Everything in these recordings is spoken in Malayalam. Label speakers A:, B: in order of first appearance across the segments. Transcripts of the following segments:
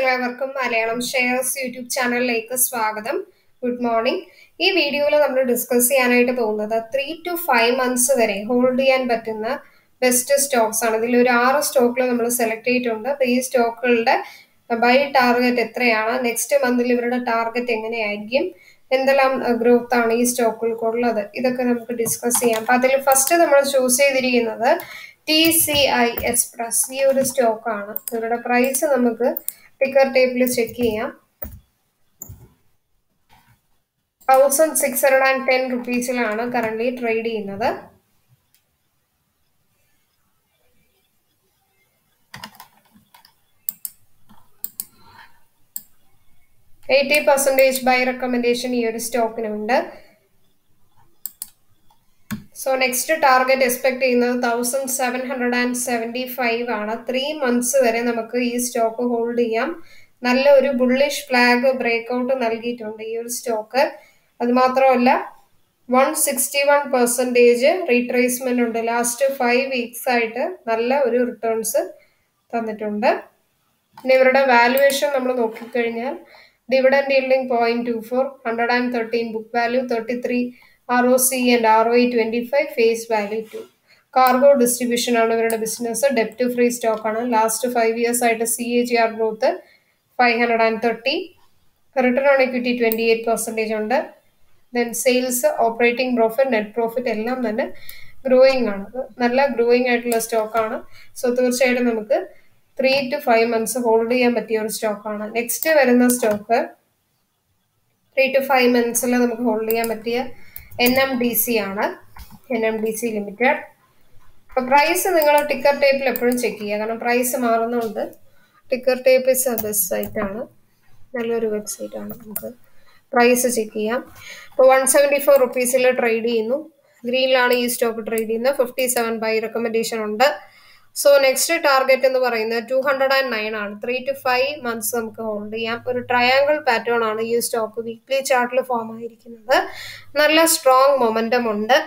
A: എല്ലാവർക്കും മലയാളം ഷെയർസ് യൂട്യൂബ് ചാനലിലേക്ക് സ്വാഗതം ഗുഡ് മോർണിംഗ് ഈ വീഡിയോയിൽ നമ്മൾ ഡിസ്കസ് ചെയ്യാനായിട്ട് പോകുന്നത് ത്രീ ടു ഫൈവ് മന്ത്സ് വരെ ഹോൾഡ് ചെയ്യാൻ പറ്റുന്ന ബെസ്റ്റ് സ്റ്റോക്സ് ആണ് ഇതിൽ ഒരു ആറ് സ്റ്റോക്കുകൾ നമ്മൾ സെലക്ട് ചെയ്തിട്ടുണ്ട് അപ്പോൾ ഈ സ്റ്റോക്കുകളുടെ ബൈ ടാർഗറ്റ് എത്രയാണ് നെക്സ്റ്റ് മന്തിൽ ഇവരുടെ ടാർഗറ്റ് എങ്ങനെയായിരിക്കും എന്തെല്ലാം ഗ്രോത്ത് ആണ് ഈ സ്റ്റോക്കുകൾക്കുള്ളത് ഇതൊക്കെ നമുക്ക് ഡിസ്കസ് ചെയ്യാം അപ്പം അതിൽ ഫസ്റ്റ് നമ്മൾ ചൂസ് ചെയ്തിരിക്കുന്നത് ടി സി ഐ എക്സ്പ്രസ് ഈ ഒരു സ്റ്റോക്കാണ് ഇവരുടെ പ്രൈസ് നമുക്ക് ടിക്കർ ടേപ്പിൽ ചെക്ക് ചെയ്യാം thousand six hundred and ten റുപ്പീസിലാണ് കറന്റ് ട്രേഡ് ചെയ്യുന്നത് എയ്റ്റി പെർസെൻറ്റേജ് ബൈ റെക്കമെൻഡേഷൻ ഈ ഒരു സ്റ്റോക്കിനുണ്ട് സോ നെക്സ്റ്റ് ടാർഗറ്റ് എക്സ്പെക്ട് ചെയ്യുന്നത് thousand seven hundred and seventy five ആണ് ത്രീ മന്ത്സ് വരെ നമുക്ക് ഈ സ്റ്റോക്ക് ഹോൾഡ് ചെയ്യാം നല്ല ഒരു ബുള്ളിഷ് ഫ്ലാഗ് ബ്രേക്ക്ഔട്ട് നൽകിയിട്ടുണ്ട് ഈ ഒരു സ്റ്റോക്ക് അത് മാത്രമല്ല one sixty one percentage retracement ഉണ്ട് ലാസ്റ്റ് ഫൈവ് വീക്സ് ആയിട്ട് നല്ല ഒരു റിട്ടേൺസ് തന്നിട്ടുണ്ട് പിന്നെ ഇവരുടെ വാലുവേഷൻ നമ്മൾ നോക്കിക്കഴിഞ്ഞാൽ dividend yielding point two four hundred and thirteen book value thirty three R O C and R O E twenty five face value two cargo distribution ആണ് ഇവരുടെ ബിസിനസ് ഡെപ്റ്റ് ഫ്രീ സ്റ്റോക്ക് ആണ് ലാസ്റ്റ് ഫൈവ് ഇയേഴ്സ് ആയിട്ട് C A G R growth five hundred and thirty return on equity twenty eight percentage ഉണ്ട് then sales operating profit net profit എല്ലാം തന്നെ ഗ്രോയിങ് ആണ് നല്ല ഗ്രോയിങ് ആയിട്ടുള്ള സ്റ്റോക്കാണ് സോ തീർച്ചയായിട്ടും നമുക്ക് three to five months hold ചെയ്യാൻ പറ്റിയ ഒരു സ്റ്റോക്കാണ് നെക്സ്റ്റ് വരുന്ന സ്റ്റോക്ക് ത്രീ ടു ഫൈവ് മന്ത്സിൽ നമുക്ക് ഹോൾഡ് ചെയ്യാൻ പറ്റിയ എൻ എം ഡി സി ആണ് N M D C limited അപ്പോൾ പ്രൈസ് നിങ്ങൾ ടിക്കർ ടേപ്പിൽ എപ്പോഴും ചെക്ക് ചെയ്യുക കാരണം പ്രൈസ് മാറുന്നുണ്ട് ticker tape is a best സൈറ്റാണ് നല്ലൊരു വെബ്സൈറ്റ് ആണ് നമുക്ക് പ്രൈസ് ചെക്ക് ചെയ്യാം ഇപ്പോൾ വൺ സെവൻറ്റി ഫോർ റുപ്പീസിൽ ട്രേഡ് ചെയ്യുന്നു ഗ്രീനിലാണ് ഈ സ്റ്റോക്ക് ട്രേഡ് ചെയ്യുന്നത് ഫിഫ്റ്റി സെവൻ ബൈ റെക്കമെൻഡേഷൻ ഉണ്ട് സോ നെക്സ്റ്റ് ടാർഗറ്റ് എന്ന് പറയുന്നത് ടു ഹൺഡ്രഡ് ആൻഡ് നയൻ ആണ് ത്രീ ടു ഫൈവ് മന്ത്സ് നമുക്ക് ഹോൾഡ് ചെയ്യാം ഒരു ട്രയാങ്കിൾ പാറ്റേൺ ആണ് ഈ സ്റ്റോക്ക് വീക്ക്ലി ചാർട്ടിൽ ഫോം ആയിരിക്കുന്നത് നല്ല സ്ട്രോങ് മൊമെന്റം ഉണ്ട്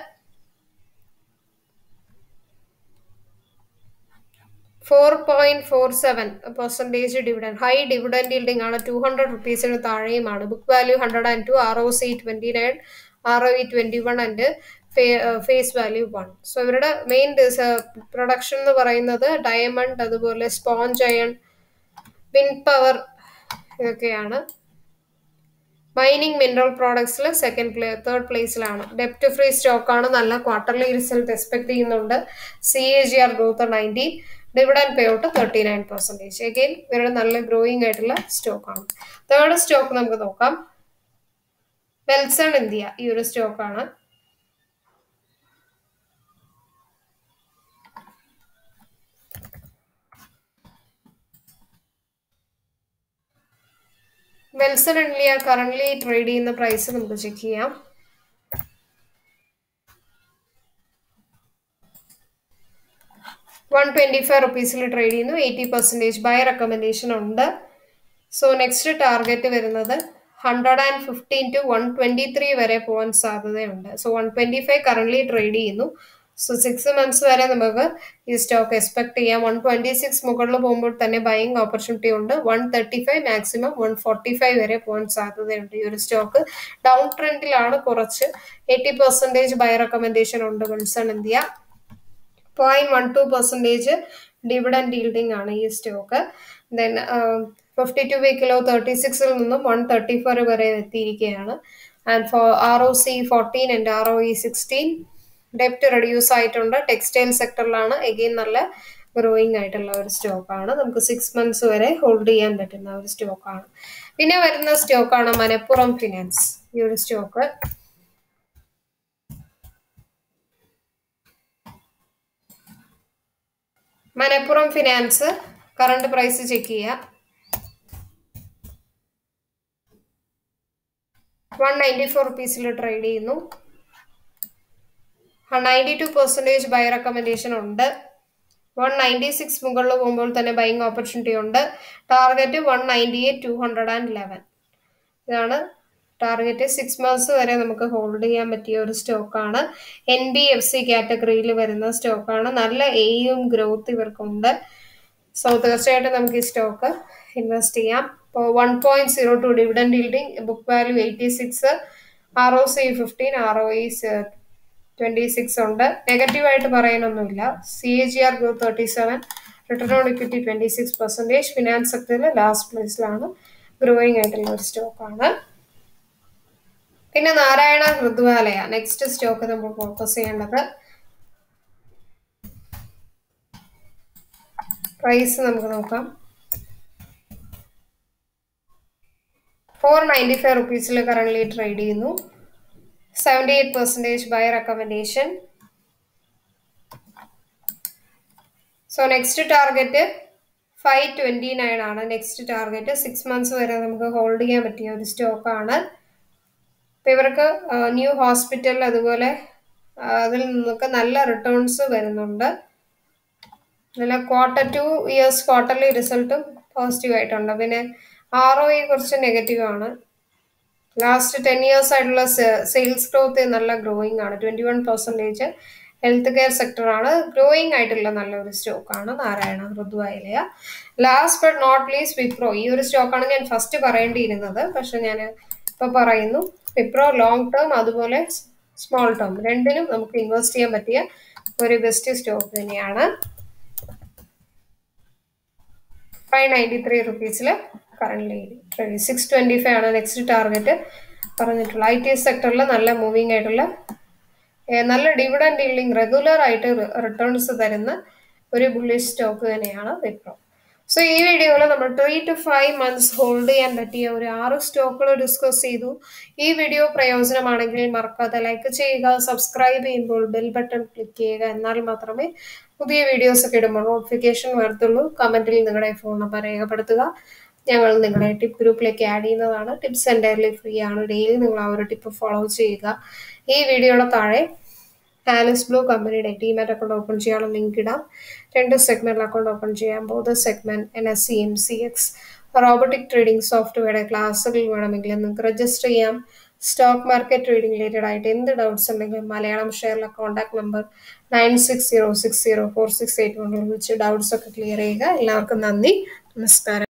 A: four point four seven percentage dividend high dividend yielding ആണ് ടു ഹൺഡ്രഡ് റുപ്പീസിന് താഴെയുമാണ് book value hundred and two R O C twenty nine R O E twenty one and face value one so ഇവരുടെ മെയിൻ പ്രൊഡക്ഷൻ എന്ന് പറയുന്നത് ഡയമണ്ട് അതുപോലെ സ്പോഞ്ച് അയൺ വിൻഡ് പവർ ഇതൊക്കെയാണ് മൈനിങ് മിനറൽ പ്രോഡക്ട്സിൽ സെക്കൻഡ് പ്ലേ തേർഡ് പ്ലേസിലാണ് ഡെപ്റ്റ് ഫ്രീ സ്റ്റോക്കാണ് നല്ല ക്വാർട്ടർലി റിസൾട്ട് എക്സ്പെക്ട് ചെയ്യുന്നുണ്ട് C A G R growth nineteen dividend pay out thirty nine percentage again ഇവരുടെ നല്ല ഗ്രോയിങ് ആയിട്ടുള്ള സ്റ്റോക്കാണ് തേർഡ് സ്റ്റോക്ക് നമുക്ക് നോക്കാം വെൽസൺ ഇന്ത്യ ഈ ഒരു സ്റ്റോക്കാണ് വെൽസൺ ഇന്ത്യ കറന്റ് ട്രേഡ് ചെയ്യുന്ന പ്രൈസ് നമുക്ക് ചെക്ക് ചെയ്യാം വൺ ട്വന്റി ഫൈവ് റുപ്പീസിൽ ട്രേഡ് ചെയ്യുന്നു എയ്റ്റി പെർസെൻറ്റേജ് ബൈ റെക്കമെൻഡേഷൻ ഉണ്ട് സോ നെക്സ്റ്റ് ടാർഗറ്റ് വരുന്നത് hundred and fifteen to one twenty three വരെ പോകാൻ സാധ്യതയുണ്ട് so one twenty five current trade ചെയ്യുന്നു സോ സിക്സ് മന്ത്സ് വരെ നമുക്ക് ഈ സ്റ്റോക്ക് എക്സ്പെക്ട് ചെയ്യാം വൺ ട്വന്റി സിക്സ് മുകളിൽ പോകുമ്പോൾ തന്നെ ബൈങ് ഓപ്പർച്യൂണിറ്റി ഉണ്ട് one thirty five maximum one forty five വരെ പോകാൻ സാധ്യതയുണ്ട് ഈ ഒരു സ്റ്റോക്ക് ഡൗൺ ട്രെൻഡിലാണ് കുറച്ച് എയ്റ്റി പെർസെൻറ്റേജ് ബൈ റെക്കമെൻഡേഷൻ ഉണ്ട് Welspun India point one two percentage dividend yielding ആണ് ഈ സ്റ്റോക്ക് ദെൻ ഫിഫ്റ്റി ടു വീക്കിലോ തേർട്ടി സിക്സിൽ നിന്നും വൺ തേർട്ടി ഫോർ വരെ എത്തിയിരിക്കുകയാണ് and four R O C fourteen and R O E sixteen ഡെപ്റ്റ് റെഡ്യൂസ് ആയിട്ടുണ്ട് ടെക്സ്റ്റൈൽ സെക്ടറിലാണ് എഗെയിൻ നല്ല ഗ്രോയിങ് ആയിട്ടുള്ള ഒരു സ്റ്റോക്കാണ് നമുക്ക് സിക്സ് മന്ത്സ് വരെ ഹോൾഡ് ചെയ്യാൻ പറ്റുന്ന ഒരു സ്റ്റോക്കാണ് പിന്നെ വരുന്ന സ്റ്റോക്കാണ് മനപ്പുറം ഫിനാൻസ് ഈ ഒരു stock Manappuram Finance current price check ചെയ്യുക വൺ നയൻറ്റി ഫോർ റുപ്പീസിൽ ട്രേഡ് ചെയ്യുന്നു ninety two percentage buy recommendation ഉണ്ട് വൺ നയൻറ്റി സിക്സ് മുകളിൽ പോകുമ്പോൾ തന്നെ ബൈങ് ഓപ്പർച്യൂണിറ്റി ഉണ്ട് target one ninety eight two hundred and eleven ഇതാണ് ടാർഗറ്റ് സിക്സ് മന്ത്സ് വരെ നമുക്ക് ഹോൾഡ് ചെയ്യാൻ പറ്റിയ ഒരു സ്റ്റോക്കാണ് എൻ ബി എഫ് സി കാറ്റഗറിയിൽ വരുന്ന സ്റ്റോക്കാണ് നല്ല എയും ഗ്രോത്ത് ഇവർക്കുണ്ട് സോ തീർച്ചയായിട്ടും നമുക്ക് ഈ സ്റ്റോക്ക് ഇൻവെസ്റ്റ് ചെയ്യാം ഇപ്പോൾ one point zero two dividend yielding book value eighty six R O C fifteen R O E twenty six ഉണ്ട് നെഗറ്റീവായിട്ട് പറയാനൊന്നുമില്ല C A G R group thirty seven return on equity twenty six percentage finance സെക്ടറിൽ ലാസ്റ്റ് പ്ലേസിലാണ് ഗ്രോയിങ് ആയിട്ടുള്ള ഒരു സ്റ്റോക്കാണ് പിന്നെ നാരായണ ഹൃദ്വാലയ നെക്സ്റ്റ് സ്റ്റോക്ക് നമ്മൾ ഫോക്കസ് ചെയ്യേണ്ടത് പ്രൈസ് നമുക്ക് നോക്കാം ഫോർ നയൻറ്റി ഫൈവ് റുപ്പീസിൽ കറണ്ട്ലി ട്രേഡ് ചെയ്യുന്നു seventy eight percentage buy recommendation so next target five twenty nine ആണ് നെക്സ്റ്റ് ടാർഗറ്റ് സിക്സ് മന്ത്സ് വരെ നമുക്ക് ഹോൾഡ് ചെയ്യാൻ പറ്റിയ ഒരു സ്റ്റോക്കാണ് ഇപ്പം ഇവർക്ക് ന്യൂ ഹോസ്പിറ്റൽ അതുപോലെ അതിൽ നിന്നൊക്കെ നല്ല റിട്ടേൺസ് വരുന്നുണ്ട് നല്ല ക്വാർട്ടർ ടു ഇയേഴ്സ് ക്വാർട്ടർലി റിസൾട്ടും പോസിറ്റീവ് ആയിട്ടുണ്ട് പിന്നെ ആർ ഒ കുറച്ച് നെഗറ്റീവ് ആണ് ലാസ്റ്റ് ടെൻ ഇയേഴ്സ് ആയിട്ടുള്ള സെയിൽസ് ഗ്രോത്ത് നല്ല ഗ്രോയിങ് ആണ് twenty one percentage health care സെക്ടറാണ് ഗ്രോയിങ് ആയിട്ടുള്ള നല്ലൊരു സ്റ്റോക്കാണ് Narayana Hrudayalaya last but not least Wipro ഈ ഒരു സ്റ്റോക്കാണ് ഞാൻ ഫസ്റ്റ് പറയേണ്ടിയിരുന്നത് പക്ഷെ ഞാൻ ഇപ്പോൾ പറയുന്നു വിപ്രോ ലോങ് ടേം അതുപോലെ സ്മോൾ ടേം രണ്ടിനും നമുക്ക് ഇൻവെസ്റ്റ് ചെയ്യാൻ പറ്റിയ ഒരു ബെസ്റ്റ് സ്റ്റോക്ക് തന്നെയാണ് ഫൈവ് നയൻറ്റി ത്രീ റുപ്പീസിൽ കറണ്ട്ലി സിക്സ് ട്വൻറ്റി ഫൈവ് ആണ് നെക്സ്റ്റ് ടാർഗറ്റ് പറഞ്ഞിട്ടുള്ളത് ഐ ടി സെക്ടറിൽ നല്ല മൂവിങ് ആയിട്ടുള്ള നല്ല ഡിവിഡൻഡ് ഈൽഡിങ് റെഗുലർ ആയിട്ട് റിട്ടേൺസ് തരുന്ന ഒരു ബുള്ളിഷ് സ്റ്റോക്ക് തന്നെയാണ് വിപ്രോ സോ ഈ വീഡിയോയിൽ നമ്മൾ three to five months hold ചെയ്യാൻ പറ്റിയ ഒരു ആറ് സ്റ്റോക്കുകൾ ഡിസ്കസ് ചെയ്തു ഈ വീഡിയോ പ്രയോജനമാണെങ്കിൽ മറക്കാതെ ലൈക്ക് ചെയ്യുക സബ്സ്ക്രൈബ് ചെയ്യുമ്പോൾ ബെൽ ബട്ടൺ ക്ലിക്ക് ചെയ്യുക എന്നാൽ മാത്രമേ പുതിയ വീഡിയോസ് ഒക്കെ ഇടുമ്പോൾ നോട്ടിഫിക്കേഷൻ വരത്തുള്ളൂ കമൻറ്റിൽ നിങ്ങളുടെ ഫോൺ നമ്പർ രേഖപ്പെടുത്തുക ഞങ്ങൾ നിങ്ങളെ ടിപ്പ് ഗ്രൂപ്പിലേക്ക് ആഡ് ചെയ്യുന്നതാണ് ടിപ്സ് എൻ്റയർലി ഫ്രീ ആണ് ഡെയിലി നിങ്ങൾ ആ ഒരു ടിപ്പ് ഫോളോ ചെയ്യുക ഈ വീഡിയോയുടെ താഴെ ആലിസ് ബ്ലൂ കമ്പനിയുടെ ഡിമാറ്റ് അക്കൗണ്ട് ഓപ്പൺ ചെയ്യാനുള്ള ലിങ്ക് ഇടാം രണ്ട് സെഗ്മെൻറ്റിൽ അക്കൗണ്ട് ഓപ്പൺ ചെയ്യാം both segment N S C M C X robotic trading സോഫ്റ്റ്വെയറുടെ ക്ലാസ്സുകൾ വേണമെങ്കിൽ നിങ്ങൾക്ക് രജിസ്റ്റർ ചെയ്യാം സ്റ്റോക്ക് മാർക്കറ്റ് ട്രേഡിംഗ് റിലേറ്റഡ് ആയിട്ട് എന്ത് ഡൗട്ട്സ് ഉണ്ടെങ്കിലും മലയാളം ഷെയറിലെ contact number nine six zero six zero four six eight കൊണ്ട് വിളിച്ച് ഡൗട്ട്സ് ഒക്കെ ക്ലിയർ ചെയ്യുക എല്ലാവർക്കും നന്ദി നമസ്കാരം